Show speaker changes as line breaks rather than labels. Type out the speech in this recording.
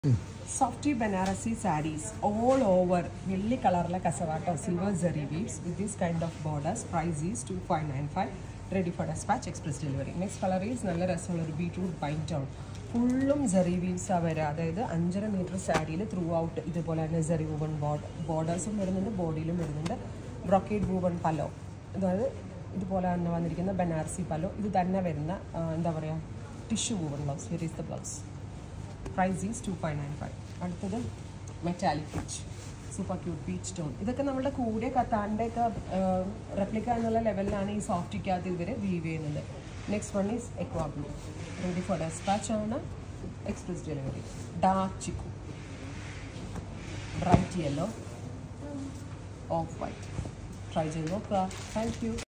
Softy Banarasi sarees all over വെള്ളി കളറിലെ കസവാട്ടോ silver zari weaves with this kind of borders price is two five nine five ready for dispatch express delivery next colour is നല്ല രസമുള്ള ഒരു beetroot പൈൻറ്റ് ആണ് ഫുള്ളും Jerry വീവ്സാണ് വരിക അതായത് അഞ്ചര മീറ്റർ സാരിയിൽ ത്രൂ ഔട്ട് ഇതുപോലെ തന്നെ ജെറി വൂവൺ ബോർഡ് ബോർഡേഴ്സും വരുന്നുണ്ട് ബോഡിയിലും വരുന്നുണ്ട് ബ്രൊക്കേഡ് വൂവൺ പലോ അതായത് ഇതുപോലെ തന്നെ വന്നിരിക്കുന്ന ബനാറസി പലോ ഇത് തന്നെ വരുന്ന ആ, എന്താ പറയുക tissue woven blouse here is the blouse price is two five nine five അടുത്തത് metallic peach super cute peach tone ഇതൊക്കെ നമ്മുടെ കൂടെ കത്താൻ്റെ ഒക്കെ റെപ്ലിക്ക എന്നുള്ള ലെവലിലാണ് ഈ സോഫ്റ്റിക്കകത്ത് ഇവർ വീവ് ചെയ്യുന്നത് next one is aqua blue ready for dispatch ആണ് express delivery dark chikoo bright yellow off white try ചെയ്ത് നോക്കുക താങ്ക് യു